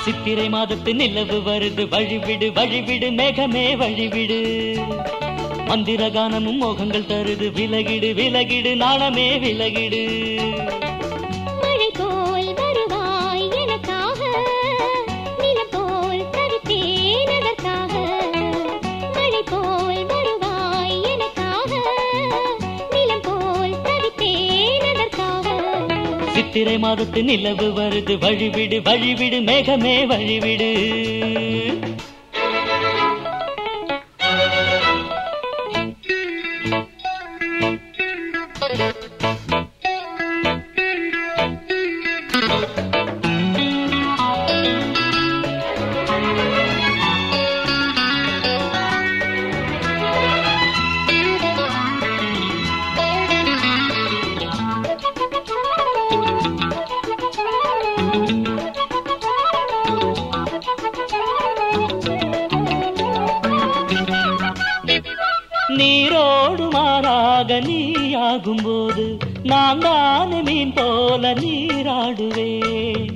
சித்திரை மாதத்து நிலவு வருது வழிவிடு வழிவிடு மேகமே வழிவிடு மந்திர கானமும் மோகங்கள் தருது விலகிடு விலகிடு நாணமே விலகிடு மழை போல் வருவாய் எனக்காக நிலம் போல் தவித்தேன் அதற்காக மழை போல் வருவாய் எனக்காக நிலம் போல் தவித்தேன் அதற்காக சித்திரை மாதத்து நிலவு வருது வழிவிடு வழிவிடு மேகமே வழிவிடு நீரோடு மாறாக நீயாகும்போது நான் தானே மீன் போல நீராடுவேன்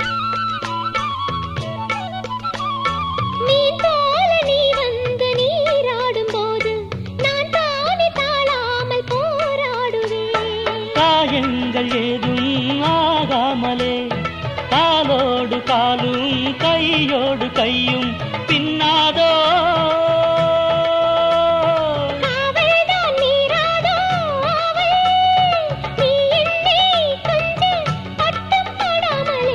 மீன் போல நீ வந்து நீராடும் போது நான் தானே தாழாமல் போராடுவேன் காயங்கள் ஏதும் ஆகாமலே காலோடு காலும் கையோடு கையும் பின்னாதோ காவல்தான் மீறாதோ ஆவல் நீ என்னை கொஞ்சம் பட்டம் படாமலே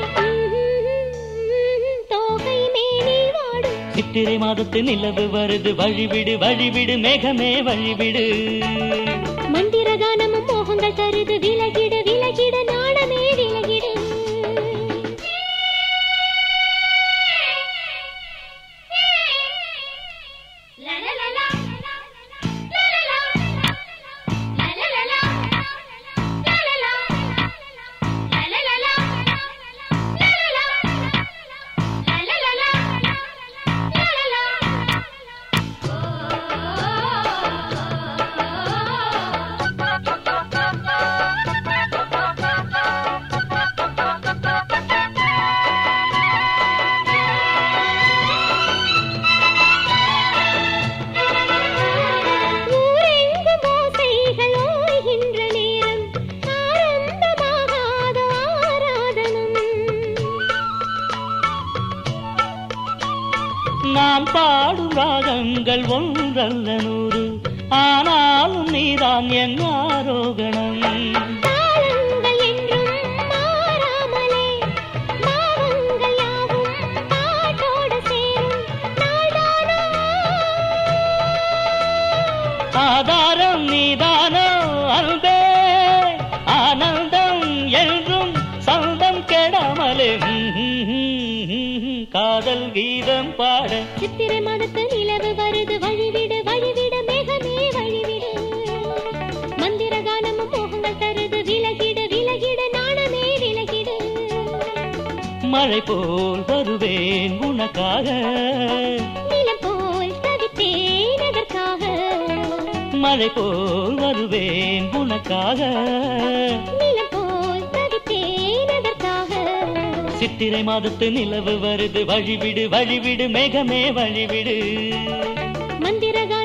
தோகை மேலே வாடும் சித்திரை மாதத்து நிலவு வருது வழிவிடு வழிவிடு மேகமே வழிவிடு மந்திர கானமும் மோகங்கள் தருது விலகிட விலகிட நாணமே விலகிடு ஊரெங்கும் ஓசைகள் ஓய்கின்ற நேரம் ஆரம்பமாகாத ஆராதனம் நான் பாடும் ராகங்கள் ஒன்றல்ல நூறு ஆனாலும் நீதான் என் ஆரோகணம் தாளங்கள் என்றும் மாறாமலே பாவங்கள் யாவும் பாட்டோடு சேரும் நாள்தானோ ஆதாரம் நீதானோ அன்பே ஆனந்தம் என்றும் சொந்தம் கெடாமலே காதல் கீதம் பாட சித்திரை மாதத்து நிலவு வருது வழிவிடு வழிவிடு மேகமே வழிவிடு மந்திர கானமும் மோகங்கள் தருது விலகிடு விலகிடு நாணமே விலகிடு மழை போல் வருவேன் உனக்காக நிலம் போல் தவித்தேன் அதற்காக மழை போல் வருவேன் உனக்காக நிலம் போல் தவித்தேன் அதற்காக சித்திரை மாதத்து நிலவு வருது வழிவிடு வழிவிடு மேகமே வழிவிடு மந்திர